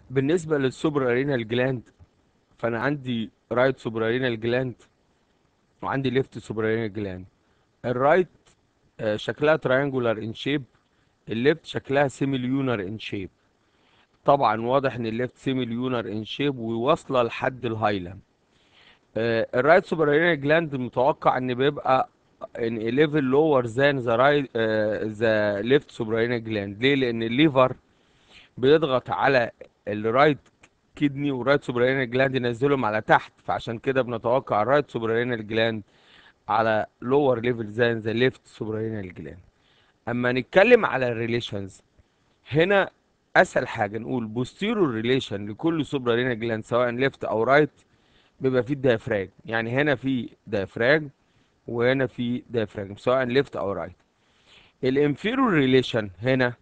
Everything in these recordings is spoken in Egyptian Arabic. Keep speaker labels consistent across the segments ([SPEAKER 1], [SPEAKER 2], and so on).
[SPEAKER 1] بالنسبة للسوبرارينال جلاند فأنا عندي رايت سوبرارينال جلاند وعندي ليفت سوبرارينال جلاند الرايت آه، شكلها تراينجولار ان شيب الليفت شكلها سيميليونر ان شيب طبعا واضح ان الليفت سيميليونر ان شيب وواصله لحد الهايلم آه، الرايت سوبرارينال جلاند متوقع ان بيبقى ان ليفل لور ذان ذا رايت ذا ليفت سوبرارينال جلاند ليه لان الليفر بيضغط على الرايت كدني والرايت سوبرارينال جلاند ينزلهم على تحت فعشان كده بنتوقع الرايت سوبرارينال جلاند على لور ليفل ذان ذا ليفت سوبرارينال جلاند اما نتكلم على الريليشنز هنا اسهل حاجه نقول بوستيرور ريليشن لكل سوبرارينال جلاند سواء ليفت او رايت بيبقى فيه الديافراجم يعني هنا في ديافراجم وهنا في ديافراجم سواء ليفت او رايت الانفيرور ريليشن هنا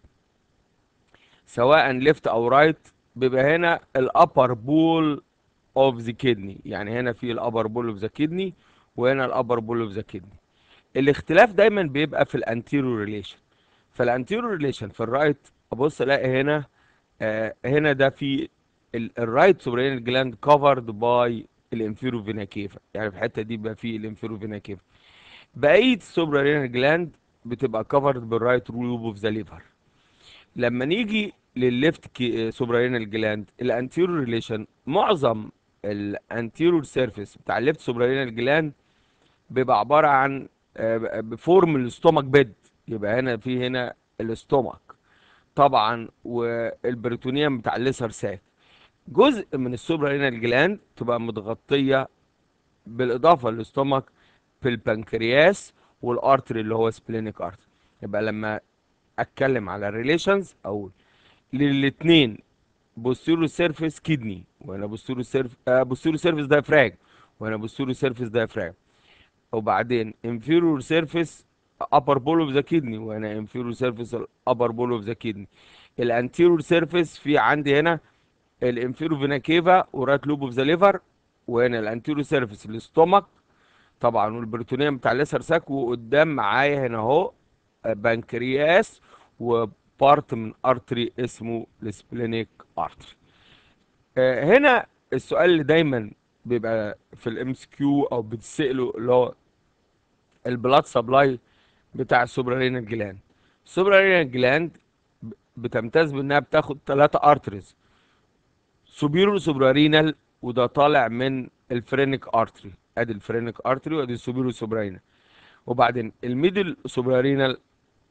[SPEAKER 1] سواء ليفت او رايت بيبقى هنا الابر بول اوف ذا كدني يعني هنا في الابر بول اوف ذا كدني وهنا الابر بول اوف ذا كدني الاختلاف دايما بيبقى في الانتيرور ريليشن فالانتيرور ريليشن في الرايت ابص الاقي هنا آه هنا ده في الرايت سوبرينال جلاند كفرد باي الانفيرو فينا كيفا يعني في الحته دي بيبقى في الانفيرو فينا كيفا بقيه السوبرينال جلاند بتبقى كفرد بالرايت لوب اوف ذا ليفر لما نيجي للليفت سوبرينال جلاند الانتيرور ريليشن معظم الانتيرور سيرفيس بتاع الليفت سوبرينال جلاند بيبقى عباره عن آه، بفورم الاستومك بيد يبقى هنا في هنا الاستومك طبعا والبريتونيوم بتاع الليسر ساك جزء من السوبرينال جلاند تبقى متغطيه بالاضافه للاستومك في البنكرياس والارتري اللي هو سبلينيك ارتري يبقى لما اتكلم على الريليشنز اقول للاثنين بوستيرو سيرفيس كدني وهنا بوستيرو سيرف آه بوستيرو سيرفيس دايفراج وهنا بوستيرو سيرفيس دايفراج وبعدين inferior surface upper ball of the kidney وهنا inferior surface upper ball of the kidney الانتيرور سيرفيس في عندي هنا الانفيرو فينا كيفا ورايت لوب اوف ذا ليفر وهنا الانتيرور سيرفيس الاستومك طبعا والبريتونيوم بتاع الليسر ساك وقدام معايا هنا اهو بنكرياس وبارت من ارتري اسمه السبلينيك ارتري هنا السؤال اللي دايما بيبقى في الام اس كيو او بتساله اللي هو البلاد سبلاي بتاع السوبرارينال جلاند السوبرارينال جلاند بتمتاز بانها بتاخد ثلاثة ارتريز سوبيرو سوبرارينال وده طالع من الفرينك ارتري ادي الفرينك ارتري وادي السوبيرو سوبرارينال وبعدين الميدل سوبرارينال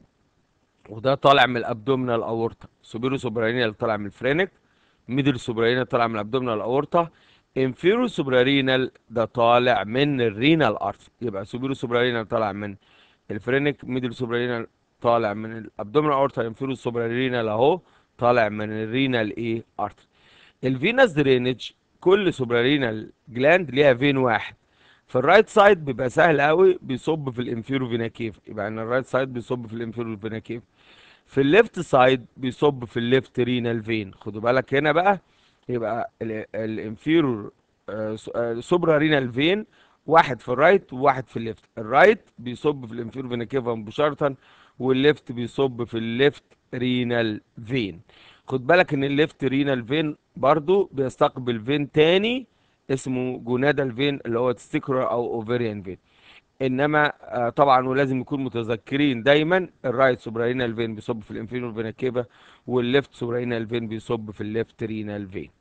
[SPEAKER 1] وده طالع من الابدومينال اورتا سوبيرو سوبرارينال طالع من الفرينك ميدل سوبرارينال طالع من الابدومينال اورتا انفيرو سوبرارينال ده طالع من الرينال ارتري يبقى سوبيرو سوبرارينال طالع من الفرينك ميدل سوبرارينال طالع من الابدومينال اورتا انفيرو سوبرارينال اهو طالع من الرينال ايه ارتري الفينس درينج كل سوبرارينال جلاند ليها فين واحد في الرايت سايد بيبقى سهل قوي بيصب في الانفيرو فينا كيف يبقى ان الرايت سايد بيصب في الانفيرو فينا كيف في الليفت سايد بيصب في الليفت رينال فين خدوا بالك هنا بقى يبقى الانفيرور سوبرا رينال فين واحد في الرايت وواحد في الليفت الرايت بيصب في الانفيرور فينا كيفا مباشره والليفت بيصب في الليفت رينال فين خد بالك ان الليفت رينال فين برضو بيستقبل فين تاني اسمه جونادال فين اللي هو تستيكولار او اوفيريان فين انما آه، طبعا ولازم نكون متذكرين دايما الرايت سوبرارينال فين بيصب في الانفيرور فينا كيفا والليفت سوبرارينال فين بيصب في الليفت رينال فين